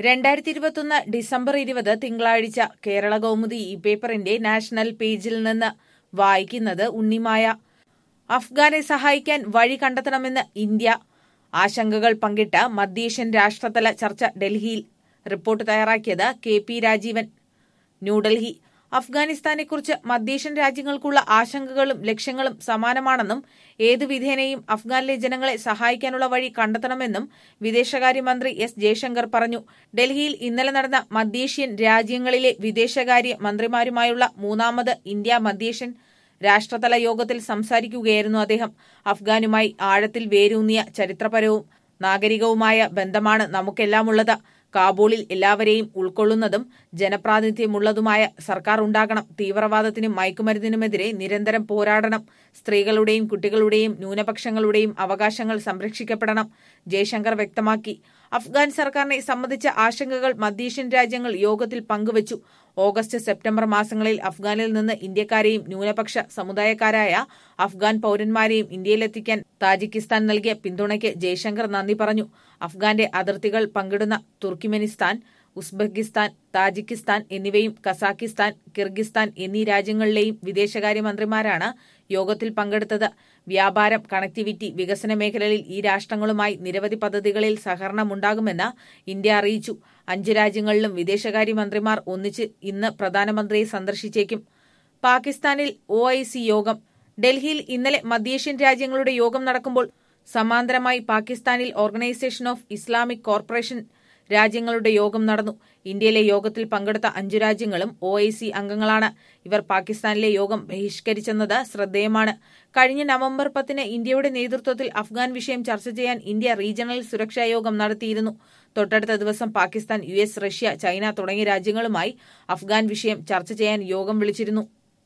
രണ്ടായിരത്തി ഇരുപത്തൊന്ന് ഡിസംബർ ഇരുപത് തിങ്കളാഴ്ച കേരള കൗമുദി ഈ പേപ്പറിന്റെ നാഷണൽ പേജിൽ നിന്ന് വായിക്കുന്നത് ഉണ്ണിമായ അഫ്ഗാനെ സഹായിക്കാൻ വഴി കണ്ടെത്തണമെന്ന് ഇന്ത്യ ആശങ്കകൾ പങ്കിട്ട മധ്യേഷ്യൻ രാഷ്ട്രതല ചർച്ച ഡൽഹിയിൽ റിപ്പോർട്ട് തയ്യാറാക്കിയത് കെ പി രാജീവൻ ന്യൂഡൽഹി അഫ്ഗാനിസ്ഥാനെക്കുറിച്ച് മധ്യേഷ്യൻ രാജ്യങ്ങൾക്കുള്ള ആശങ്കകളും ലക്ഷ്യങ്ങളും സമാനമാണെന്നും ഏതു വിധേനയും അഫ്ഗാനിലെ ജനങ്ങളെ സഹായിക്കാനുള്ള വഴി കണ്ടെത്തണമെന്നും വിദേശകാര്യമന്ത്രി എസ് ജയശങ്കർ പറഞ്ഞു ഡൽഹിയിൽ ഇന്നലെ നടന്ന മധ്യേഷ്യൻ രാജ്യങ്ങളിലെ വിദേശകാര്യ മന്ത്രിമാരുമായുള്ള മൂന്നാമത് ഇന്ത്യ മധ്യേഷ്യൻ രാഷ്ട്രതല യോഗത്തിൽ സംസാരിക്കുകയായിരുന്നു അദ്ദേഹം അഫ്ഗാനുമായി ആഴത്തിൽ വേരൂന്നിയ ചരിത്രപരവും നാഗരികവുമായ ബന്ധമാണ് നമുക്കെല്ലാമുള്ളത് കാബൂളിൽ എല്ലാവരെയും ഉൾക്കൊള്ളുന്നതും ജനപ്രാതിനിധ്യമുള്ളതുമായ സർക്കാർ ഉണ്ടാകണം തീവ്രവാദത്തിനും മയക്കുമരുന്നിനുമെതിരെ നിരന്തരം പോരാടണം സ്ത്രീകളുടെയും കുട്ടികളുടെയും ന്യൂനപക്ഷങ്ങളുടെയും അവകാശങ്ങൾ സംരക്ഷിക്കപ്പെടണം ജയശങ്കർ വ്യക്തമാക്കി അഫ്ഗാൻ സർക്കാരിനെ സംബന്ധിച്ച ആശങ്കകൾ മധ്യേഷ്യൻ രാജ്യങ്ങൾ യോഗത്തിൽ പങ്കുവച്ചു ഓഗസ്റ്റ് സെപ്റ്റംബർ മാസങ്ങളിൽ അഫ്ഗാനിൽ നിന്ന് ഇന്ത്യക്കാരെയും ന്യൂനപക്ഷ സമുദായക്കാരായ അഫ്ഗാൻ പൌരന്മാരെയും ഇന്ത്യയിലെത്തിക്കാൻ താജിക്കിസ്ഥാൻ നൽകിയ പിന്തുണയ്ക്ക് ജയശങ്കർ നന്ദി പറഞ്ഞു അഫ്ഗാന്റെ അതിർത്തികൾ പങ്കിടുന്ന തുർക്കിമെനിസ്ഥാൻ ഉസ്ബെക്കിസ്ഥാൻ താജിക്കിസ്ഥാൻ എന്നിവയും കസാക്കിസ്ഥാൻ കിർഗിസ്ഥാൻ എന്നീ രാജ്യങ്ങളിലെയും വിദേശകാര്യമന്ത്രിമാരാണ് യോഗത്തിൽ പങ്കെടുത്തത് വ്യാപാരം കണക്ടിവിറ്റി വികസന മേഖലയിൽ ഈ രാഷ്ട്രങ്ങളുമായി നിരവധി പദ്ധതികളിൽ സഹകരണമുണ്ടാകുമെന്ന് ഇന്ത്യ അറിയിച്ചു അഞ്ച് രാജ്യങ്ങളിലും വിദേശകാര്യമന്ത്രിമാർ ഒന്നിച്ച് ഇന്ന് പ്രധാനമന്ത്രിയെ സന്ദർശിച്ചേക്കും പാകിസ്ഥാനിൽ ഒ യോഗം ഡൽഹിയിൽ ഇന്നലെ മധ്യേഷ്യൻ രാജ്യങ്ങളുടെ യോഗം നടക്കുമ്പോൾ സമാന്തരമായി പാകിസ്ഥാനിൽ ഓർഗനൈസേഷൻ ഓഫ് ഇസ്ലാമിക് കോർപ്പറേഷൻ രാജ്യങ്ങളുടെ യോഗം നടന്നു ഇന്ത്യയിലെ യോഗത്തിൽ പങ്കെടുത്ത അഞ്ചു രാജ്യങ്ങളും ഒ ഐ സി അംഗങ്ങളാണ് ഇവർ പാകിസ്ഥാനിലെ യോഗം ബഹിഷ്കരിച്ചെന്നത് ശ്രദ്ധേയമാണ് കഴിഞ്ഞ നവംബർ പത്തിന് ഇന്ത്യയുടെ നേതൃത്വത്തിൽ അഫ്ഗാൻ വിഷയം ചർച്ച ചെയ്യാൻ ഇന്ത്യ റീജിയണൽ സുരക്ഷാ യോഗം നടത്തിയിരുന്നു തൊട്ടടുത്ത ദിവസം പാകിസ്ഥാൻ യു റഷ്യ ചൈന തുടങ്ങിയ രാജ്യങ്ങളുമായി അഫ്ഗാൻ വിഷയം ചർച്ച ചെയ്യാൻ യോഗം വിളിച്ചിരുന്നു